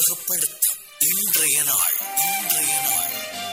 ஞாபகப்படுத்த இன்றைய நாள் இன்றைய நாள்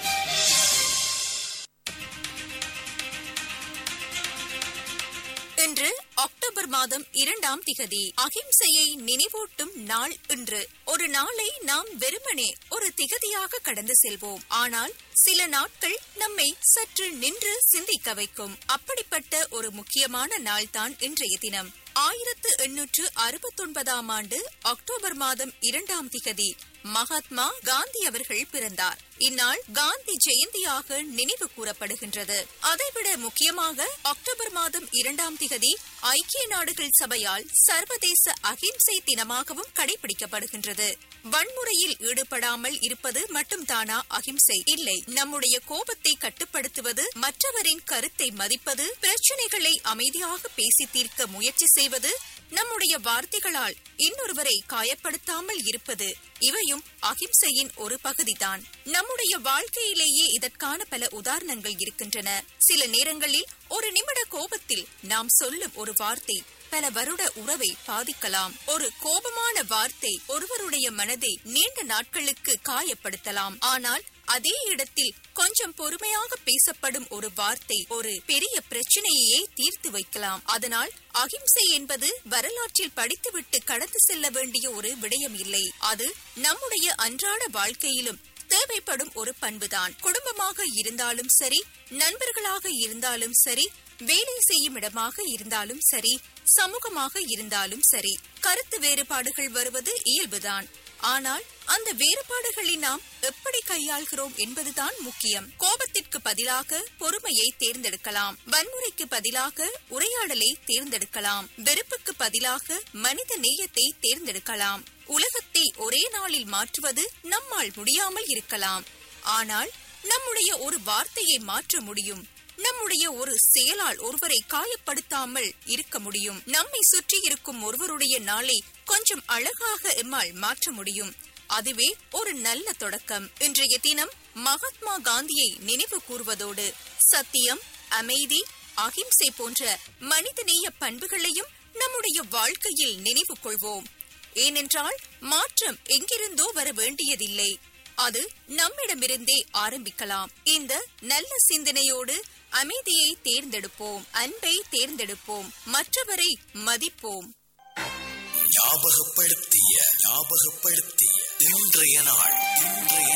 இன்று அக்டோபர் மாதம் இரண்டாம் திகதி அகிம்சையை நினைவூட்டும் நாள் இன்று ஒரு நாளை நாம் வெறுமனே ஒரு திகதியாக கடந்து செல்வோம் ஆனால் சில நாட்கள் நம்மை சற்று நின்று சிந்திக்க வைக்கும் அப்படிப்பட்ட ஒரு முக்கியமான நாள்தான் இன்றைய தினம் ஆயிரத்து எண்ணூற்று அறுபத்தொன்பதாம் ஆண்டு அக்டோபர் மாதம் இரண்டாம் திகதி மகாத்மா காந்தி அவர்கள் பிறந்தார் இந்நாள் காந்தி ஜெயந்தியாக நினைவு கூறப்படுகின்றது அதைவிட முக்கியமாக அக்டோபர் மாதம் இரண்டாம் திகதி ஐக்கிய நாடுகள் சபையால் சர்வதேச அகிம்சை தினமாகவும் கடைபிடிக்கப்படுகின்றது வன்முறையில் ஈடுபடாமல் இருப்பது மட்டும்தானா அகிம்சை இல்லை நம்முடைய கோபத்தை கட்டுப்படுத்துவது மற்றவரின் கருத்தை மதிப்பது பிரச்சனைகளை அமைதியாக பேசி தீர்க்க முயற்சி செய்வது நம்முடைய வார்த்தைகளால் இன்னொருவரை காயப்படுத்தாமல் இருப்பது இவையும் அகிம்சையின் ஒரு பகுதிதான் நம்முடைய வாழ்க்கையிலேயே இதற்கான பல உதாரணங்கள் இருக்கின்றன சில நேரங்களில் ஒரு நிமிட கோபத்தில் நாம் சொல்லும் ஒரு வார்த்தை பல வருட உறவை பாதிக்கலாம் ஒரு கோபமான வார்த்தை ஒருவருடைய மனதை நீண்ட நாட்களுக்கு காயப்படுத்தலாம் ஆனால் அதே இடத்தில் கொஞ்சம் பொறுமையாக பேசப்படும் ஒரு வார்த்தை ஒரு பெரிய பிரச்சனையே தீர்த்து வைக்கலாம் அதனால் அகிம்சை என்பது வரலாற்றில் படித்துவிட்டு கடந்து செல்ல வேண்டிய ஒரு விடயம் இல்லை அது நம்முடைய அன்றாட வாழ்க்கையிலும் தேவைப்படும் ஒரு பண்புதான் குடும்பமாக இருந்தாலும் சரி நண்பர்களாக இருந்தாலும் சரி வேலை செய்யும் இடமாக இருந்தாலும் சரி சமூகமாக இருந்தாலும் சரி கருத்து வேறுபாடுகள் வருவது இயல்புதான் ஆனால் அந்த வேறுபாடுகளை நாம் எப்படி கையாள்கிறோம் என்பதுதான் முக்கியம் கோபத்திற்கு பதிலாக பொறுமையை தேர்ந்தெடுக்கலாம் வன்முறைக்கு பதிலாக உரையாடலை தேர்ந்தெடுக்கலாம் வெறுப்புக்கு பதிலாக மனித நேயத்தை தேர்ந்தெடுக்கலாம் உலகத்தை ஒரே நாளில் மாற்றுவது நம்மால் முடியாமல் இருக்கலாம் ஆனால் நம்முடைய ஒரு வார்த்தையை மாற்ற முடியும் நம்முடைய ஒரு செயலால் ஒருவரை காயப்படுத்தாமல் இருக்க முடியும் நம்மை சுற்றி இருக்கும் ஒருவருடைய நாளை கொஞ்சம் அழகாக எம்மால் மாற்ற முடியும் அதுவே ஒரு நல்ல தொடக்கம் இன்றைய தினம் மகாத்மா காந்தியை நினைவு கூறுவதோடு சத்தியம் அமைதி அகிம்சை போன்ற மனிதநேய பண்புகளையும் நம்முடைய வாழ்க்கையில் நினைவு கொள்வோம் ஏனென்றால் மாற்றம் எங்கிருந்தோ வர வேண்டியதில்லை அது நம்மிடமிருந்தே ஆரம்பிக்கலாம் இந்த நல்ல சிந்தனையோடு அமைதியை தேர்ந்தெடுப்போம் அன்பை தேர்ந்தெடுப்போம் மற்றவரை மதிப்போம் ஞாபகப்படுத்திய ஞாபகப்படுத்திய இன்றைய நாள் இன்றைய